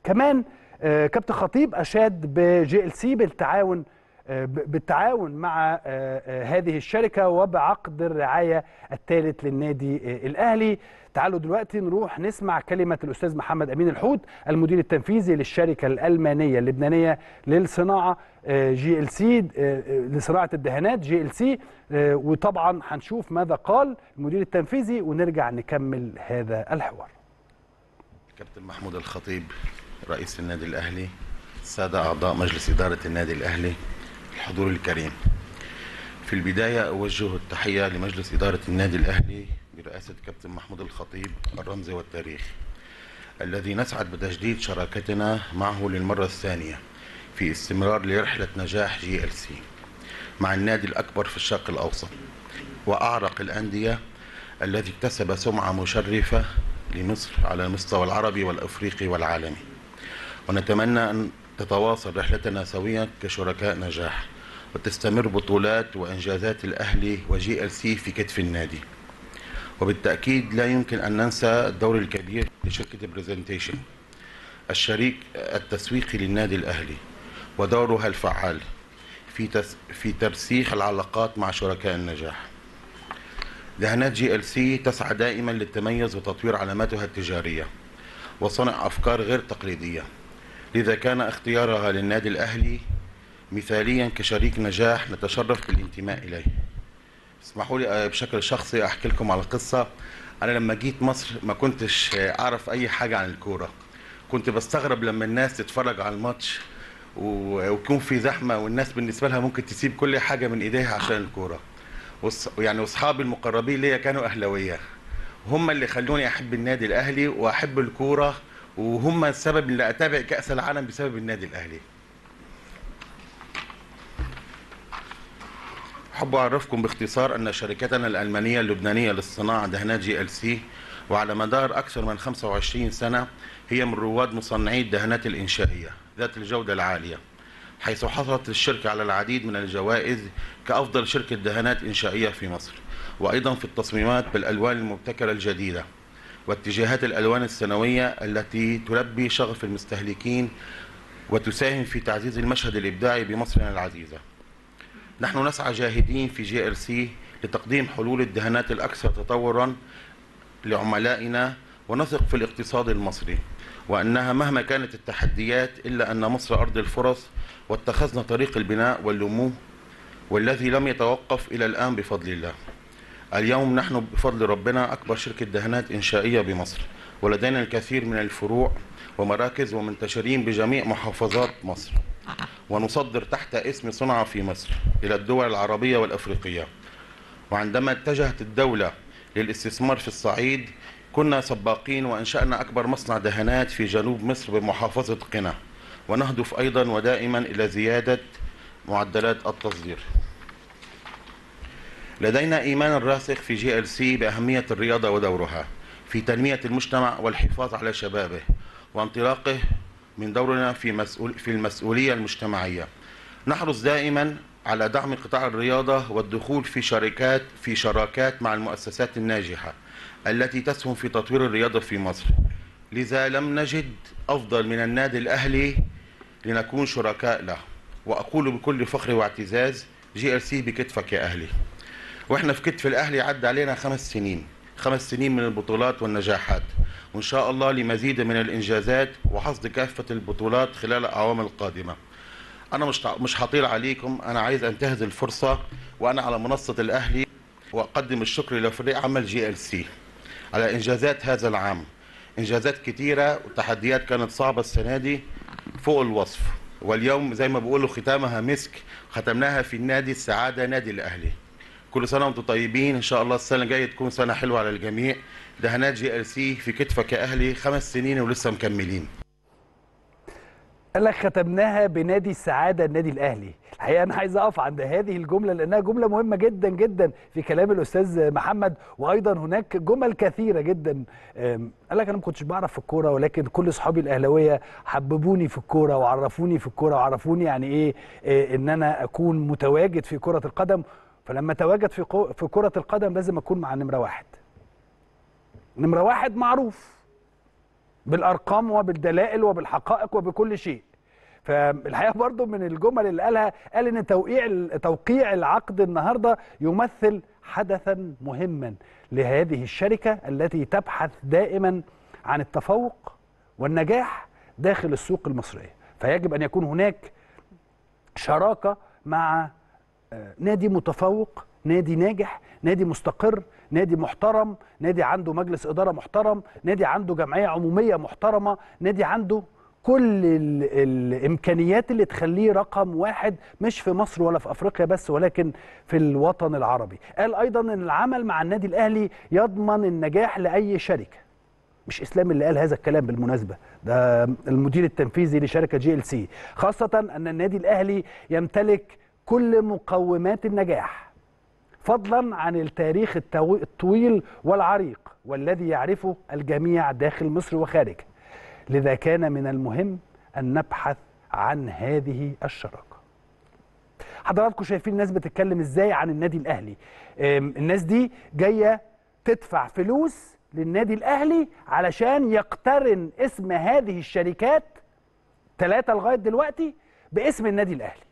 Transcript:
كمان آه، كابتن خطيب اشاد بجي ال سي بالتعاون آه، ب- بالتعاون مع آه، آه، هذه الشركه وبعقد الرعايه الثالث للنادي آه، الاهلي تعالوا دلوقتي نروح نسمع كلمه الاستاذ محمد امين الحوت المدير التنفيذي للشركه الالمانيه اللبنانيه للصناعه جي ال سي لصناعه الدهانات جي ال سي وطبعا هنشوف ماذا قال المدير التنفيذي ونرجع نكمل هذا الحوار كابتن محمود الخطيب رئيس النادي الأهلي السادة أعضاء مجلس إدارة النادي الأهلي الحضور الكريم في البداية أوجه التحية لمجلس إدارة النادي الأهلي برئاسة كابتن محمود الخطيب الرمز والتاريخ الذي نسعد بتجديد شراكتنا معه للمرة الثانية في استمرار لرحلة نجاح جي ال سي مع النادي الأكبر في الشرق الأوسط وأعرق الأندية الذي اكتسب سمعة مشرفة لمصر على المستوى العربي والأفريقي والعالمي ونتمنى أن تتواصل رحلتنا سويا كشركاء نجاح وتستمر بطولات وإنجازات الأهلي وجي ال سي في كتف النادي وبالتأكيد لا يمكن أن ننسى الدور الكبير لشركة بريزنتيشن الشريك التسويقي للنادي الأهلي ودورها الفعال في تس في ترسيخ العلاقات مع شركاء النجاح دهانات جي ال سي تسعى دائما للتميز وتطوير علاماتها التجارية وصنع أفكار غير تقليدية لذا كان اختيارها للنادي الأهلي مثاليا كشريك نجاح نتشرف بالانتماء إليه اسمحوا لي آه، بشكل شخصي أحكي لكم على قصة أنا لما جيت مصر ما كنتش آه، أعرف أي حاجة عن الكورة كنت بستغرب لما الناس تتفرج على الماتش و- ويكون في زحمة والناس بالنسبة لها ممكن تسيب كل حاجة من إيديها عشان الكورة وص- يعني واصحابي المقربين ليا كانوا اهلاويه هم اللي خلوني احب النادي الاهلي واحب الكوره وهم السبب اللي اتابع كاس العالم بسبب النادي الاهلي احب اعرفكم باختصار ان شركتنا الالمانيه اللبنانيه للصناعه دهانات جي ال سي وعلى مدار اكثر من 25 سنه هي من رواد مصنعي الدهانات الانشائيه ذات الجوده العاليه حيث حصلت الشركة على العديد من الجوائز كأفضل شركة دهانات إنشائية في مصر وأيضا في التصميمات بالألوان المبتكرة الجديدة واتجاهات الألوان السنوية التي تلبي شغف المستهلكين وتساهم في تعزيز المشهد الإبداعي بمصرنا العزيزة نحن نسعى جاهدين في جي ال سي لتقديم حلول الدهانات الأكثر تطورا لعملائنا ونثق في الاقتصاد المصري وأنها مهما كانت التحديات إلا أن مصر أرض الفرص واتخذنا طريق البناء والنمو والذي لم يتوقف إلى الآن بفضل الله اليوم نحن بفضل ربنا أكبر شركة دهانات إنشائية بمصر ولدينا الكثير من الفروع ومراكز ومنتشرين بجميع محافظات مصر ونصدر تحت اسم صنعة في مصر إلى الدول العربية والأفريقية وعندما اتجهت الدولة للاستثمار في الصعيد كنا سباقين وأنشأنا أكبر مصنع دهانات في جنوب مصر بمحافظة قنا ونهدف أيضا ودائما إلى زيادة معدلات التصدير لدينا إيمان راسخ في جي ال سي بأهمية الرياضة ودورها في تنمية المجتمع والحفاظ على شبابه وانطلاقه من دورنا في, مسؤول في المسؤولية المجتمعية نحرص دائما على دعم قطاع الرياضة والدخول في شركات في شراكات مع المؤسسات الناجحة التي تسهم في تطوير الرياضة في مصر لذا لم نجد أفضل من النادي الأهلي لنكون شركاء له وأقول بكل فخر واعتزاز جي ال سي بكتفك يا أهلي واحنا في كتف الأهلي عدى علينا خمس سنين خمس سنين من البطولات والنجاحات وإن شاء الله لمزيد من الإنجازات وحصد كافة البطولات خلال الأعوام القادمة أنا مش مش هطيل عليكم أنا عايز أنتهز الفرصة وأنا على منصة الأهلي وأقدم الشكر لفريق عمل جي ال سي على إنجازات هذا العام إنجازات كتيرة وتحديات كانت صعبة السنة دي فوق الوصف واليوم زي ما بيقولوا ختامها مسك ختمناها في النادي السعادة نادي الأهلي كل سنة وانتم طيبين إن شاء الله السنة الجاية تكون سنة حلوة على الجميع دهانات جي ال سي في كتفك يا أهلي خمس سنين ولسه مكملين قال لك ختمناها بنادي السعاده النادي الاهلي الحقيقه انا عايز اقف عند هذه الجمله لانها جمله مهمه جدا جدا في كلام الاستاذ محمد وايضا هناك جمل كثيره جدا أم، قال لك انا ما كنتش بعرف في الكوره ولكن كل اصحابي الاهلاويه حببوني في الكوره وعرفوني في الكوره وعرفوني يعني ايه إيه ان انا اكون متواجد في كره القدم فلما اتواجد في قو- في كره القدم لازم اكون مع نمره واحد نمره واحد معروف بالارقام وبالدلائل وبالحقائق وبكل شيء فالحقيقه برضو من الجمل اللي قالها قال ان توقيع توقيع العقد النهارده يمثل حدثا مهما لهذه الشركه التي تبحث دائما عن التفوق والنجاح داخل السوق المصريه فيجب ان يكون هناك شراكه مع آه، نادي متفوق نادي ناجح نادي مستقر نادي محترم نادي عنده مجلس إدارة محترم نادي عنده جمعية عمومية محترمة نادي عنده كل ال الإمكانيات اللي تخليه رقم واحد مش في مصر ولا في أفريقيا بس ولكن في الوطن العربي قال أيضا أن العمل مع النادي الأهلي يضمن النجاح لأي شركة مش اسلام اللي قال هذا الكلام بالمناسبه ده المدير التنفيذي لشركه جي ال سي خاصه ان النادي الاهلي يمتلك كل مقومات النجاح فضلا عن التاريخ التو- الطويل والعريق والذي يعرفه الجميع داخل مصر وخارجها لذا كان من المهم ان نبحث عن هذه الشراكه حضراتكم شايفين الناس بتتكلم ازاي عن النادي الاهلي أم، الناس دي جايه تدفع فلوس للنادي الاهلي علشان يقترن اسم هذه الشركات ثلاثه لغايه دلوقتي باسم النادي الاهلي